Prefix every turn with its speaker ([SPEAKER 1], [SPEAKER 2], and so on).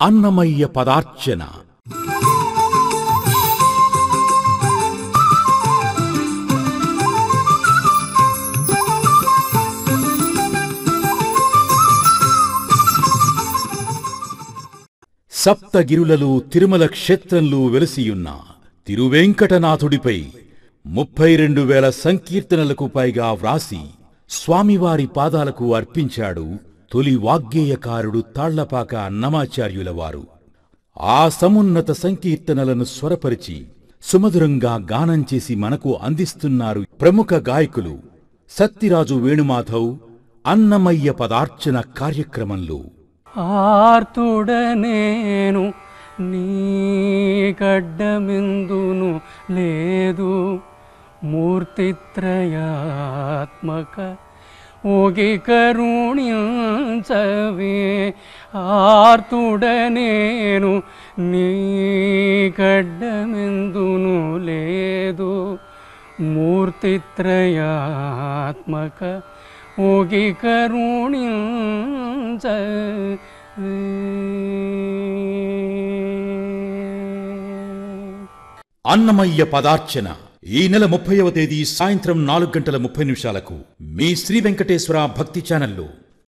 [SPEAKER 1] అన్నమయ్య పదార్చన సప్తగిరులలో తిరుమల క్షేత్రంలో వెలసియున్న తిరువెంకటనాథుడిపై ముప్పై రెండు వేల సంకీర్తనలకు పైగా వ్రాసి స్వామివారి పాదాలకు అర్పించాడు తొలి వాగ్గేయకారుడు తాళ్లపాక అన్నమాచార్యుల వారు ఆ సమున్నత సంకీర్తనలను స్వరపరిచి సుమధురంగా గానం చేసి మనకు అందిస్తున్నారు ప్రముఖ గాయకులు సత్తిరాజు వేణుమాధవ్ అన్నమయ్య పదార్చన కార్యక్రమంలో
[SPEAKER 2] ఆర్తుడనేను నీ గడ్డమిందును లేదు మూర్తిత్రయాత్మక ఓగి కరుణించవే ఆర్తుడనేను నీ గడ్డమిందును లేదు మూర్తిత్రయాత్మక ఓగి కరుణించవే
[SPEAKER 1] అన్నమయ్య పదార్చన ఈ నెల ముప్పైవ తేదీ సాయంత్రం నాలుగు గంటల ముప్పై నిమిషాలకు మీ శ్రీ వెంకటేశ్వర భక్తి ఛానల్లో